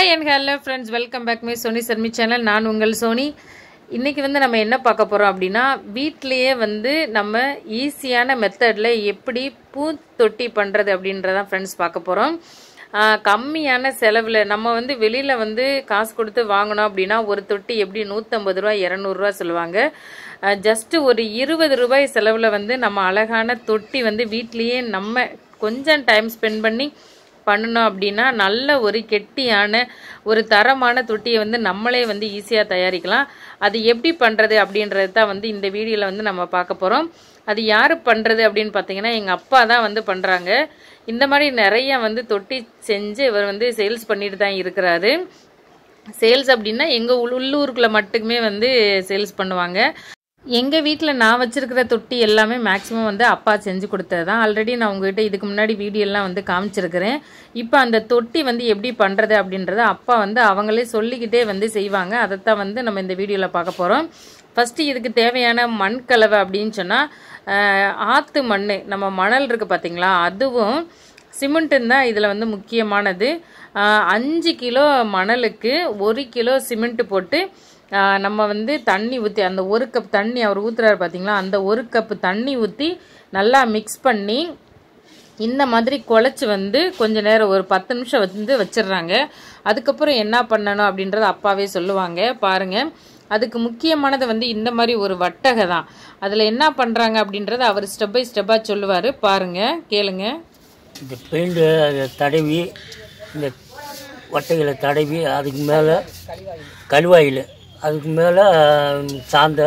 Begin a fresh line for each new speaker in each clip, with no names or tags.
Hi and hello friends welcome back my Soni Sharmi channel நான் உங்கள் Sony இன்னைக்கு வந்து நம்ம என்ன பார்க்க போகிறோம் அப்படின்னா வீட்டிலேயே வந்து நம்ம ஈஸியான மெத்தடில் எப்படி பூ தொட்டி பண்ணுறது அப்படின்றதான் ஃப்ரெண்ட்ஸ் பார்க்க போகிறோம் கம்மியான செலவில் நம்ம வந்து வெளியில் வந்து காசு கொடுத்து வாங்கினோம் அப்படின்னா ஒரு தொட்டி எப்படி நூற்றம்பது ரூபா இரநூறுவா சொல்லுவாங்க ஜஸ்ட்டு ஒரு இருபது ரூபாய் செலவில் வந்து நம்ம அழகான தொட்டி வந்து வீட்லேயே நம்ம கொஞ்சம் டைம் ஸ்பெண்ட் பண்ணி பண்ணணும் அப்படின்னா நல்ல ஒரு கெட்டியான ஒரு தரமான தொட்டியை வந்து நம்மளே வந்து ஈஸியாக தயாரிக்கலாம் அது எப்படி பண்ணுறது அப்படின்றது தான் வந்து இந்த வீடியோவில் வந்து நம்ம பார்க்க போகிறோம் அது யார் பண்ணுறது அப்படின்னு பார்த்தீங்கன்னா எங்கள் அப்பா தான் வந்து பண்ணுறாங்க இந்த மாதிரி நிறைய வந்து தொட்டி செஞ்சு இவர் வந்து சேல்ஸ் பண்ணிட்டு தான் இருக்கிறாரு சேல்ஸ் அப்படின்னா எங்கள் உள்ளூருக்குள்ளே மட்டுமே வந்து சேல்ஸ் பண்ணுவாங்க எங்கள் வீட்டில் நான் வச்சுருக்கிற தொட்டி எல்லாமே மேக்ஸிமம் வந்து அப்பா செஞ்சு கொடுத்தது தான் ஆல்ரெடி நான் உங்ககிட்ட இதுக்கு முன்னாடி வீடியோலாம் வந்து காமிச்சிருக்கிறேன் இப்போ அந்த தொட்டி வந்து எப்படி பண்ணுறது அப்படின்றத அப்பா வந்து அவங்களே சொல்லிக்கிட்டே வந்து செய்வாங்க அதைத்தான் வந்து நம்ம இந்த வீடியோவில் பார்க்க போகிறோம் ஃபஸ்ட்டு இதுக்கு தேவையான மண் கலவை அப்படின்னு சொன்னால் ஆற்று மண் நம்ம மணல் இருக்குது பார்த்தீங்களா அதுவும் சிமெண்ட்டு தான் இதில் வந்து முக்கியமானது அஞ்சு கிலோ மணலுக்கு ஒரு கிலோ சிமெண்ட்டு போட்டு நம்ம வந்து தண்ணி ஊற்றி அந்த ஒரு கப் தண்ணி அவர் ஊற்றுறாரு பார்த்தீங்களா அந்த ஒரு கப் தண்ணி ஊற்றி நல்லா மிக்ஸ் பண்ணி இந்த மாதிரி குழச்சி வந்து கொஞ்ச நேரம் ஒரு பத்து நிமிஷம் வந்து வச்சிடுறாங்க அதுக்கப்புறம் என்ன பண்ணணும் அப்படின்றத அப்பாவே சொல்லுவாங்க பாருங்கள் அதுக்கு முக்கியமானது வந்து இந்த மாதிரி ஒரு வட்டகை தான் அதில் என்ன பண்ணுறாங்க அப்படின்றத அவர் ஸ்டெப் பை ஸ்டெப்பாக சொல்லுவார் பாருங்கள் கேளுங்க
இந்த பெயிண்ட்டு அதை தடவி இந்த வட்டைகளை தடவி அதுக்கு மேலே கழுவாயில் அதுக்கு மேலே சாந்த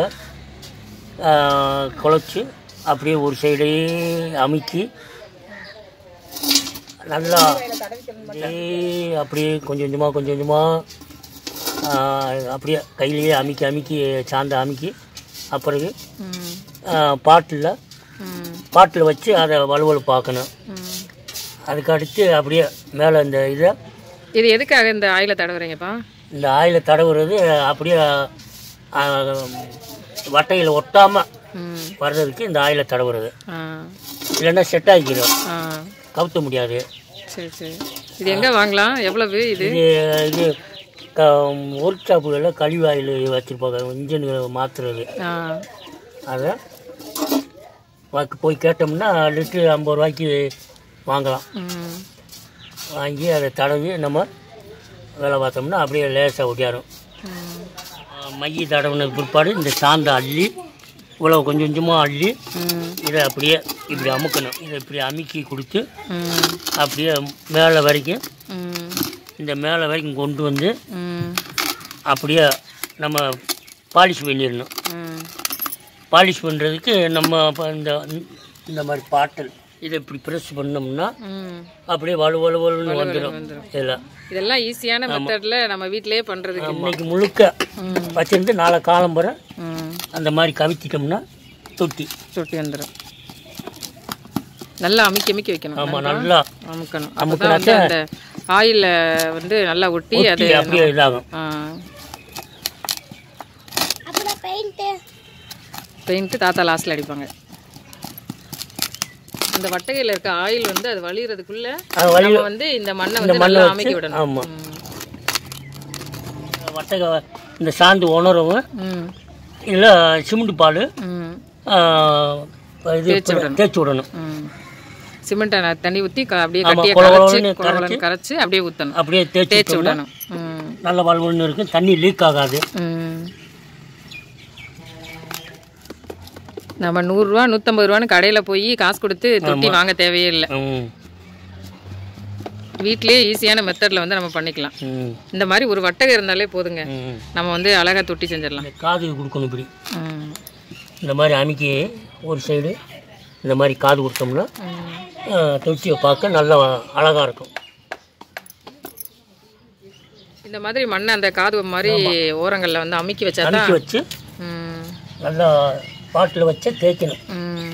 குழச்சி அப்படியே ஒரு சைடே அமுக்கி நல்லா அப்படியே அப்படியே கொஞ்சம் கொஞ்சமாக கொஞ்சம் கொஞ்சமாக அப்படியே கையிலேயே அமுக்கி அமுக்கி சாந்த அமுக்கி அப்புறம் பாட்டில் பாட்டில் வச்சு அதை வலுவலு பார்க்கணும் அதுக்கு அடுத்து அப்படியே மேலே இந்த இதை
இது எதுக்காக இந்த ஆயில தடவுறீங்கப்பா
இந்த ஆயிலை தடவுறது அப்படியே ஆ, வட்டையில் ஒட்டாமல் வர்றதுக்கு இந்த ஆயிலை தடவுறது
ஆ
இல்லைன்னா செட் ஆகிக்கிறோம்
ஆ
கவுத்த முடியாது
சரி சரி இது எங்கே வாங்கலாம் எவ்வளவு இது
இது இது ஒர்க் ஷாப்புகளில் கழிவு ஆயில் வச்சுருப்பாங்க இன்ஜின்களை மாற்றுறது
ஆ
அதை வாக்கு போய் கேட்டோம்னா லிட்ரு ஐம்பது ரூபாய்க்கு வாங்கலாம்
ம்
வாங்கி அதை தடவி நம்ம வேலை பார்த்தோம்னா அப்படியே லேசாக ஒட்டியாரும்
ம்
மைய தடவுனதுக்கு பிற்பாடு இந்த சாந்தை அள்ளி இவ்வளோ கொஞ்சம் கொஞ்சமாக அள்ளி
ம்
இதை அப்படியே இப்படி அமுக்கணும் இதை இப்படி அமுக்கி கொடுத்து
ம்
அப்படியே மேலே வரைக்கும்
ம்
இந்த மேலே வரைக்கும் கொண்டு வந்து
ம்
அப்படியே நம்ம பாலிஷ் பண்ணிடணும்
ம்
பாலிஷ் பண்ணுறதுக்கு நம்ம இப்போ இந்த இந்த மாதிரி பாட்டில் இதை இப்படி ப்ரெஸ் பண்ணோம்னா
ம்
அப்படியே வலு வலு வலுன்னு வந்துடும்
வந்துரும்.
இதெல்லாம்
இதெல்லாம் ஈஸியான மெத்தடில் நம்ம வீட்டிலேயே பண்ணுறதுக்கு
இன்னைக்கு முழுக்க
ம்
வச்சிருந்து நாளை காலம்புற
ம்
அந்த மாதிரி கவித்திட்டோம்னா தொட்டி
சுட்டி வந்துடும் நல்லா அமுக்கி அமுக்கி வைக்கணும்
ஆமாம் நல்லா
அமுக்கணும் அப்போ தான் வந்து அந்த ஆயிலில் வந்து நல்லா ஒட்டி அது
ஒட்டி அப்படியே இதாகும்
ஆ பெயிண்ட்டு தாத்தா லாஸ்ட்டில் அடிப்பாங்க அந்த வட்டகையில் இருக்க ஆயில் வந்து அது வழிகிறதுக்குள்ள
அது வழி
நம்ம வந்து இந்த மண்ணை வந்து நல்லா அமைக்கி விடணும்
ஆமாம் வட்டக இந்த சாந்து உணரவும்
ம்
இல்லை சிமெண்ட் பால்
ம்
இது தேய்ச்சி விடணும்
ம் சிமெண்ட்டை தண்ணி ஊற்றி அப்படியே
ஆமா,
கட்டியை
கொல
கரைச்சி
கொலன்னு
குழம்புலன்னு கரைச்சி அப்படியே ஊற்றணும்
அப்படியே தேய்ச்சி
தேய்ச்சி
விட்டோம்னா
விடணும் ம்
நல்ல வலுவலுன்னு இருக்கும் தண்ணி லீக் ஆகாது
ம். நம்ம நூறுரூவா நூற்றம்பது ரூபான்னு கடையில் போய் காசு கொடுத்து தொட்டி வாங்க தேவையே இல்லை
ம்
வீட்லயே ஈஸியான மெத்தடில் வந்து நம்ம பண்ணிக்கலாம்
ம்
இந்த மாதிரி ஒரு வட்டகம் இருந்தாலே போதுங்க
ம்
நம்ம வந்து அழகாக தொட்டி செஞ்சிடலாம்
இந்த காது கொடுக்கணும் இப்படி
ம்.
இந்த மாதிரி அமுக்கி ஒரு சைடு இந்த மாதிரி காது கொடுத்தோம்னா
ம்.
தொட்டியை பார்க்க நல்லா அழகாக இருக்கும்
இந்த மாதிரி மண்ணை அந்த காது மாதிரி ஓரங்களில் வந்து அமுக்கி வச்சாதான்
அமுக்கி வச்சு
ம்.
நல்லா பாட்டில் வச்சு தேய்க்கணும்
ம்.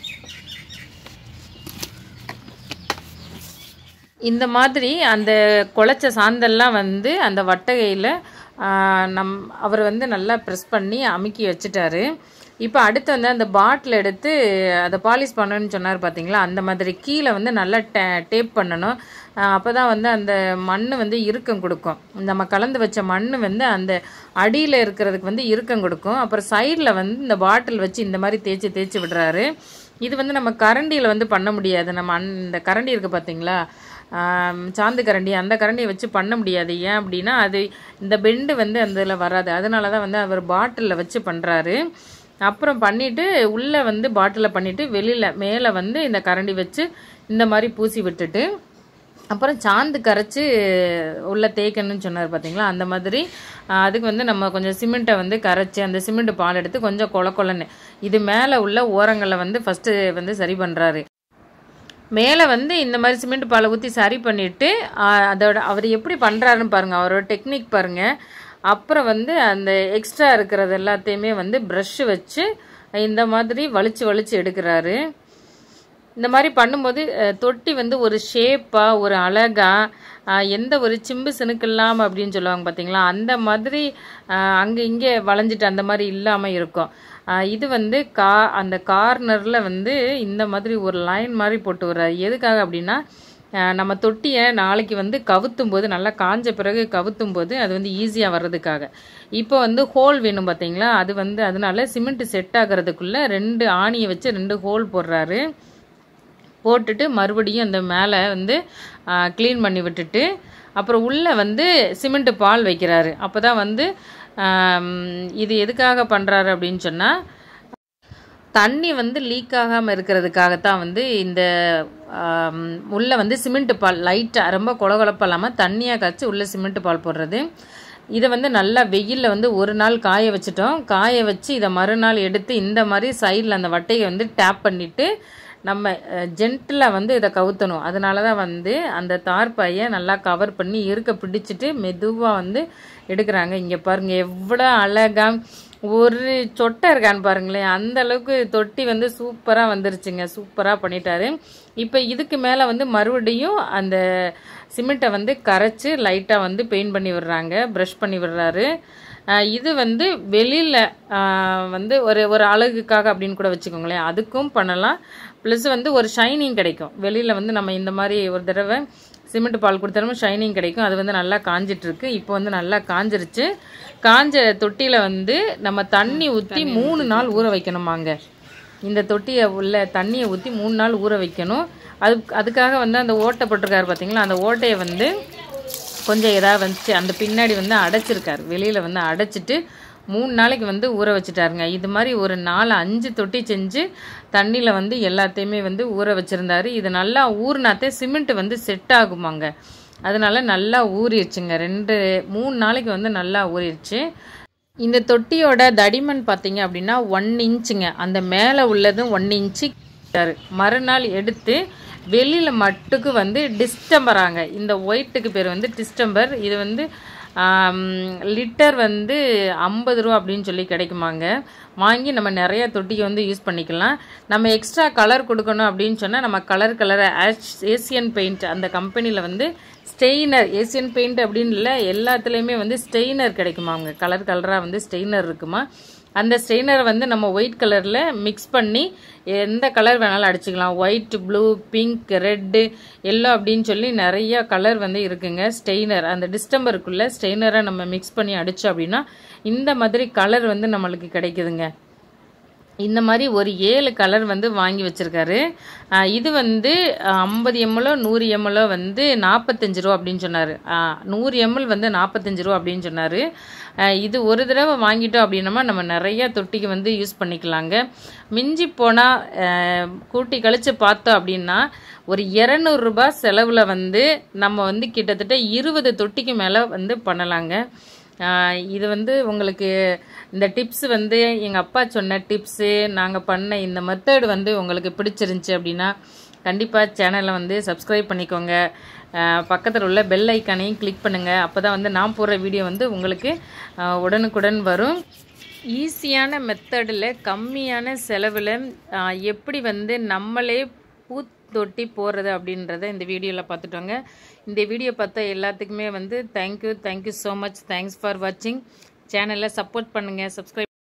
இந்த மாதிரி அந்த குழச்ச சாந்தெல்லாம் வந்து அந்த வட்டகையில் நம் அவர் வந்து நல்லா ப்ரெஸ் பண்ணி அமுக்கி வச்சுட்டாரு இப்போ அடுத்து வந்து அந்த பாட்டில் எடுத்து அதை பாலிஷ் பண்ணணும்னு சொன்னார் பார்த்தீங்களா அந்த மாதிரி கீழே வந்து நல்லா டே டேப் பண்ணணும் அப்போ தான் வந்து அந்த மண் வந்து இறுக்கம் கொடுக்கும் நம்ம கலந்து வச்ச மண் வந்து அந்த அடியில் இருக்கிறதுக்கு வந்து இறுக்கம் கொடுக்கும் அப்புறம் சைடில் வந்து இந்த பாட்டில் வச்சு இந்த மாதிரி தேய்ச்சி தேய்ச்சி விடுறாரு இது வந்து நம்ம கரண்டியில் வந்து பண்ண முடியாது நம்ம அன் இந்த கரண்டி இருக்குது பார்த்தீங்களா ஆம், சாந்து கரண்டி அந்த கரண்டியை வச்சு பண்ண முடியாது ஏன் அப்படின்னா அது இந்த பெண்டு வந்து அந்த இதில் வராது அதனால தான் வந்து அவர் பாட்டிலில் வச்சு பண்ணுறாரு அப்புறம் பண்ணிட்டு உள்ளே வந்து பாட்டிலில் பண்ணிட்டு வெளியில் மேலே வந்து இந்த கரண்டி வச்சு இந்த மாதிரி பூசி விட்டுட்டு அப்புறம் சாந்து கரைச்சி உள்ள தேய்க்கணும்னு சொன்னார் பார்த்தீங்களா அந்த மாதிரி ஆஹ், அதுக்கு வந்து நம்ம கொஞ்சம் சிமெண்ட்டை வந்து கரைச்சி அந்த சிமெண்ட் பால் எடுத்து கொஞ்சம் கொல கொலன்னு இது மேலே உள்ள ஓரங்களை வந்து ஃபஸ்ட்டு வந்து சரி பண்ணுறாரு மேலே வந்து இந்த மாதிரி சிமெண்ட் பாலை ஊற்றி சரி பண்ணிவிட்டு அதோட அவர் எப்படி பண்ணுறாருன்னு பாருங்கள் அவரோட டெக்னிக் பாருங்கள் அப்புறம் வந்து அந்த எக்ஸ்ட்ரா இருக்கிறது எல்லாத்தையுமே வந்து ப்ரஷ் வச்சு இந்த மாதிரி வலிச்சு வலிச்சு எடுக்கிறாரு இந்த மாதிரி பண்ணும்போது அஹ், தொட்டி வந்து ஒரு ஷேப்பாக ஒரு அழகாக எந்த ஒரு சிம்பு சினுக்கு இல்லாமல் அப்படின்னு சொல்லுவாங்க பார்த்தீங்களா அந்த மாதிரி அங்கே இங்கே வளைஞ்சிட்டு அந்த மாதிரி இல்லாமல் இருக்கும் அஹ், இது வந்து கா அந்த கார்னரில் வந்து இந்த மாதிரி ஒரு லைன் மாதிரி போட்டு வர்றாரு எதுக்காக அப்படின்னா அஹ், நம்ம தொட்டியை நாளைக்கு வந்து கவுத்தும் போது நல்லா காஞ்ச பிறகு கவுத்தும் போது அது வந்து ஈஸியாக வர்றதுக்காக இப்போ வந்து ஹோல் வேணும் பார்த்தீங்களா அது வந்து அதனால சிமெண்ட் செட் ஆகிறதுக்குள்ளே ரெண்டு ஆணியை வச்சு ரெண்டு ஹோல் போடுறாரு போட்டுட்டு மறுபடியும் அந்த மேலே வந்து க்ளீன் பண்ணி விட்டுட்டு அப்புறம் உள்ளே வந்து சிமெண்ட் பால் வைக்கிறாரு அப்போ தான் வந்து ஆம், இது எதுக்காக பண்ணுறாரு அப்படின்னு சொன்னால் தண்ணி வந்து லீக் ஆகாமல் இருக்கிறதுக்காகத்தான் வந்து இந்த ஆம், உள்ள வந்து சிமெண்ட் பால் லைட்டாக ரொம்ப கொலகொலப்பாக இல்லாமல் தண்ணியாக காய்ச்சி உள்ள சிமெண்ட் பால் போடுறது இதை வந்து நல்லா வெயிலில் வந்து ஒரு நாள் காய வச்சுட்டோம் காய வச்சு இதை மறுநாள் எடுத்து இந்த மாதிரி சைடில் அந்த வட்டையை வந்து டேப் பண்ணிவிட்டு நம்ம ஜென்டிலாக வந்து இதை கவுத்தணும் அதனால தான் வந்து அந்த தார்பாயை நல்லா கவர் பண்ணி இருக்க பிடிச்சிட்டு மெதுவாக வந்து எடுக்கிறாங்க இங்கே பாருங்கள் எவ்வளோ அழகாக ஒரு சொட்டை இருக்கான்னு பாருங்களேன் அந்த அளவுக்கு தொட்டி வந்து சூப்பராக வந்துருச்சுங்க சூப்பராக பண்ணிட்டாரு இப்போ இதுக்கு மேலே வந்து மறுபடியும் அந்த சிமெண்ட்டை வந்து கரைச்சி லைட்டாக வந்து பெயிண்ட் பண்ணி விடுறாங்க ப்ரஷ் பண்ணி விடுறாரு ஆஹ் இது வந்து வெளியில் வந்து ஒரு ஒரு அழகுக்காக அப்படின்னு கூட வச்சுக்கோங்களேன் அதுக்கும் பண்ணலாம் ப்ளஸ் வந்து ஒரு ஷைனிங் கிடைக்கும் வெளியில் வந்து நம்ம இந்த மாதிரி ஒரு தடவை சிமெண்ட் பால் கொடுத்தாலும் ஷைனிங் கிடைக்கும் அது வந்து நல்லா காஞ்சிட்டு இருக்கு இப்போ வந்து நல்லா காஞ்சிருச்சு காஞ்ச தொட்டியில் வந்து நம்ம தண்ணி ஊற்றி மூணு நாள் ஊற வைக்கணுமாங்க இந்த தொட்டியை உள்ள தண்ணியை ஊற்றி மூணு நாள் ஊற வைக்கணும் அது அதுக்காக வந்து அந்த ஓட்டை போட்டிருக்காரு பார்த்தீங்களா அந்த ஓட்டையை வந்து கொஞ்சம் ஏதாவது வந்துச்சு அந்த பின்னாடி வந்து அடைச்சிருக்காரு வெளியில் வந்து அடைச்சிட்டு மூணு நாளைக்கு வந்து ஊற வச்சுட்டாருங்க இது மாதிரி ஒரு நாலு அஞ்சு தொட்டி செஞ்சு தண்ணியில் வந்து எல்லாத்தையுமே வந்து ஊற வச்சுருந்தாரு இது நல்லா ஊறினாத்தே சிமெண்ட் வந்து செட் ஆகுமாங்க அதனால நல்லா ஊறிடுச்சுங்க ரெண்டு மூணு நாளைக்கு வந்து நல்லா ஊறிடுச்சு இந்த தொட்டியோட தடிமன் பார்த்தீங்க அப்படின்னா ஒன் இன்ச்சுங்க அந்த மேலே உள்ளதும் ஒன் இன்ச்சு மறுநாள் எடுத்து வெளியில் மட்டுக்கு வந்து டிஸ்டம்பராங்க இந்த ஒயிட்டுக்கு பேர் வந்து டிஸ்டம்பர் இது வந்து லிட்டர் வந்து ஐம்பது ரூபா அப்படின்னு சொல்லி கிடைக்குமாங்க வாங்கி நம்ம நிறைய தொட்டிக்கு வந்து யூஸ் பண்ணிக்கலாம் நம்ம எக்ஸ்ட்ரா கலர் கொடுக்கணும் அப்படின்னு சொன்னால் நம்ம கலர் கலர் ஏசியன் பெயிண்ட் அந்த கம்பெனியில் வந்து ஸ்டெய்னர் ஏசியன் பெயிண்ட் அப்படின்னு இல்லை எல்லாத்துலேயுமே வந்து ஸ்டெய்னர் கிடைக்குமாங்க கலர் கலராக வந்து ஸ்டெய்னர் இருக்குமா அந்த ஸ்டெய்னரை வந்து நம்ம ஒயிட் கலரில் மிக்ஸ் பண்ணி எந்த கலர் வேணாலும் அடிச்சுக்கலாம் white blue pink red yellow அப்படின்னு சொல்லி நிறைய கலர் வந்து இருக்குங்க ஸ்டெய்னர் அந்த டிஸ்டம்பருக்குள்ளே ஸ்டெய்னரை நம்ம மிக்ஸ் பண்ணி அடித்தோம் அப்படின்னா இந்த மாதிரி கலர் வந்து நம்மளுக்கு கிடைக்குதுங்க இந்த மாதிரி ஒரு ஏழு கலர் வந்து வாங்கி வச்சுருக்காரு இது வந்து ஐம்பது எம்எல்ஓ நூறு எம்எல்ஓ வந்து நாற்பத்தஞ்சு ரூபா அப்படின்னு சொன்னார் நூறு எம்எல் வந்து நாற்பத்தஞ்சு ரூபா அப்படின்னு சொன்னார் இது ஒரு தடவை வாங்கிட்டோம் அப்படின்னமா நம்ம நிறைய தொட்டிக்கு வந்து யூஸ் பண்ணிக்கலாங்க மிஞ்சி போனால் கூட்டி கழித்து பார்த்தோம் அப்படின்னா ஒரு இரநூறுபா செலவில் வந்து நம்ம வந்து கிட்டத்தட்ட இருபது தொட்டிக்கு மேலே வந்து பண்ணலாங்க ஆஹ் இது வந்து உங்களுக்கு இந்த டிப்ஸ் வந்து எங்கள் அப்பா சொன்ன டிப்ஸு நாங்கள் பண்ண இந்த மெத்தட் வந்து உங்களுக்கு பிடிச்சிருந்துச்சி அப்படின்னா கண்டிப்பாக சேனலை வந்து சப்ஸ்கிரைப் பண்ணிக்கோங்க ஆஹ் பக்கத்தில் உள்ள பெல் ஐக்கானையும் கிளிக் பண்ணுங்கள் அப்போ தான் வந்து நான் போடுற வீடியோ வந்து உங்களுக்கு ஆஹ் உடனுக்குடன் வரும் ஈஸியான மெத்தடில் கம்மியான செலவில் ஆஹ் எப்படி வந்து நம்மளே பூத்தொட்டி போடுறது அப்படின்றத இந்த வீடியோவில் பார்த்துட்டோங்க இந்த வீடியோ பார்த்த எல்லாத்துக்குமே வந்து thank you thank you so much thanks for வாட்சிங் சேனலை சப்போர்ட் பண்ணுங்கள் சப்ஸ்கிரைப்